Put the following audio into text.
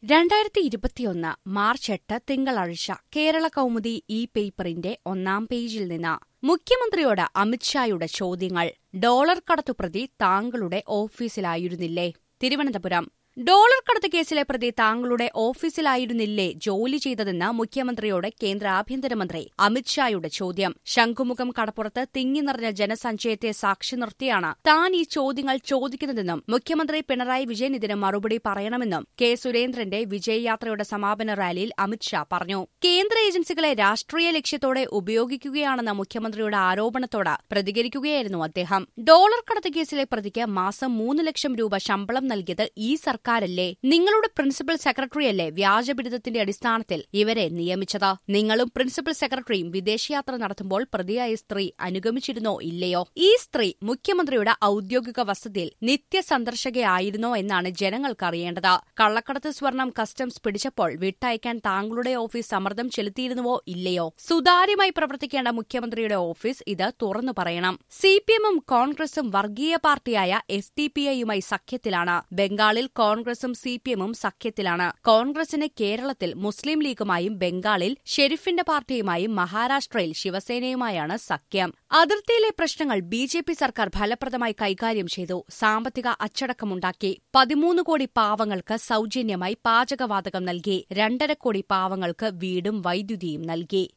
രണ്ടായിരത്തി ഇരുപത്തിയൊന്ന് മാർച്ച് എട്ട് തിങ്കളാഴ്ച കേരള കൗമുദി ഈ പേപ്പറിന്റെ ഒന്നാം പേജിൽ നിന്ന് മുഖ്യമന്ത്രിയോട് അമിത്ഷായുടെ ചോദ്യങ്ങൾ ഡോളർ കടത്തു പ്രതി താങ്കളുടെ ഓഫീസിലായിരുന്നില്ലേ തിരുവനന്തപുരം ഡോളർ കടത്ത് കേസിലെ പ്രതി താങ്കളുടെ ഓഫീസിലായിരുന്നില്ലേ ജോലി ചെയ്തതെന്ന് മുഖ്യമന്ത്രിയോട് കേന്ദ്ര ആഭ്യന്തരമന്ത്രി അമിത്ഷായുടെ ചോദ്യം ശംഖുമുഖം കടപ്പുറത്ത് തിങ്ങി നിറഞ്ഞ ജനസഞ്ചയത്തെ സാക്ഷി നിർത്തിയാണ് താൻ ഈ ചോദ്യങ്ങൾ ചോദിക്കുന്നതെന്നും മുഖ്യമന്ത്രി പിണറായി വിജയൻ ഇതിന് മറുപടി പറയണമെന്നും കെ സുരേന്ദ്രന്റെ വിജയ് യാത്രയുടെ സമാപന റാലിയിൽ അമിത്ഷാ പറഞ്ഞു കേന്ദ്ര ഏജൻസികളെ രാഷ്ട്രീയ ലക്ഷ്യത്തോടെ ഉപയോഗിക്കുകയാണെന്ന മുഖ്യമന്ത്രിയുടെ ആരോപണത്തോട് പ്രതികരിക്കുകയായിരുന്നു അദ്ദേഹം ഡോളർ കടത്ത് കേസിലെ പ്രതിക്ക് മാസം മൂന്ന് ലക്ഷം രൂപ ശമ്പളം നൽകിയത് ഈ സർക്കാരല്ലേ നിങ്ങളുടെ പ്രിൻസിപ്പൽ സെക്രട്ടറിയല്ലേ വ്യാജബിരുദത്തിന്റെ അടിസ്ഥാനത്തിൽ ഇവരെ നിയമിച്ചത് നിങ്ങളും പ്രിൻസിപ്പൽ സെക്രട്ടറിയും വിദേശയാത്ര നടത്തുമ്പോൾ പ്രതിയായ സ്ത്രീ അനുഗമിച്ചിരുന്നോ ഇല്ലയോ ഈ സ്ത്രീ മുഖ്യമന്ത്രിയുടെ ഔദ്യോഗിക വസതിയിൽ നിത്യസന്ദർശകയായിരുന്നോ എന്നാണ് ജനങ്ങൾക്ക് അറിയേണ്ടത് കള്ളക്കടത്ത് സ്വർണം കസ്റ്റംസ് പിടിച്ചപ്പോൾ വിട്ടയക്കാൻ താങ്കളുടെ ഓഫീസ് സമ്മർദ്ദം ചെലുത്തിയിരുന്നുവോ ഇല്ലയോ സുതാര്യമായി പ്രവർത്തിക്കേണ്ട മുഖ്യമന്ത്രിയുടെ ഓഫീസ് ഇത് തുറന്നു പറയണം സിപിഎമ്മും കോൺഗ്രസും വർഗീയ പാർട്ടിയായ എസ് ഡി പി ഐയുമായി സഖ്യത്തിലാണ് ബംഗാളിൽ കോൺഗ്രസും സിപിഎമ്മും സഖ്യത്തിലാണ് കോൺഗ്രസിന് കേരളത്തിൽ മുസ്ലിം ലീഗുമായും ബംഗാളിൽ ഷെരീഫിന്റെ പാർട്ടിയുമായും മഹാരാഷ്ട്രയിൽ ശിവസേനയുമായാണ് സഖ്യം അതിർത്തിയിലെ പ്രശ്നങ്ങൾ ബി ജെ പി സർക്കാർ ഫലപ്രദമായി കൈകാര്യം ചെയ്തു സാമ്പത്തിക അച്ചടക്കമുണ്ടാക്കി പതിമൂന്ന് കോടി പാവങ്ങൾക്ക് സൌജന്യമായി പാചകവാതകം നൽകി രണ്ടര കോടി പാവങ്ങൾക്ക് വീടും വൈദ്യുതിയും നൽകി